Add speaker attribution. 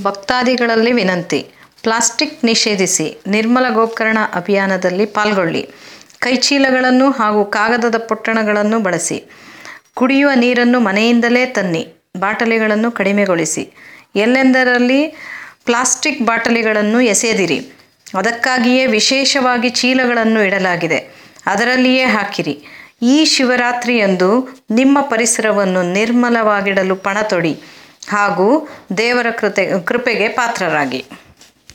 Speaker 1: ಭಕ್ತಾದಿಗಳಲ್ಲಿ ವಿನಂತಿ ಪ್ಲಾಸ್ಟಿಕ್ ನಿಷೇಧಿಸಿ ನಿರ್ಮಲ ಗೋಕರ್ಣ ಅಭಿಯಾನದಲ್ಲಿ ಪಾಲ್ಗೊಳ್ಳಿ ಕೈಚೀಲಗಳನ್ನು ಹಾಗೂ ಕಾಗದದ ಪೊಟ್ಟಣಗಳನ್ನು ಬಳಸಿ ಕುಡಿಯುವ ನೀರನ್ನು ಮನೆಯಿಂದಲೇ ತನ್ನಿ ಬಾಟಲಿಗಳನ್ನು ಕಡಿಮೆಗೊಳಿಸಿ ಎಲ್ಲೆಂದರಲ್ಲಿ ಪ್ಲಾಸ್ಟಿಕ್ ಬಾಟಲಿಗಳನ್ನು ಎಸೆಯದಿರಿ ಅದಕ್ಕಾಗಿಯೇ ವಿಶೇಷವಾಗಿ ಚೀಲಗಳನ್ನು ಇಡಲಾಗಿದೆ ಅದರಲ್ಲಿಯೇ ಹಾಕಿರಿ ಈ ಶಿವರಾತ್ರಿಯಂದು ನಿಮ್ಮ ಪರಿಸರವನ್ನು ನಿರ್ಮಲವಾಗಿಡಲು ಪಣ ತೊಡಿ ಹಾಗೂ ದೇವರ ಕೃತೆ ಕೃಪೆಗೆ ಪಾತ್ರರಾಗಿ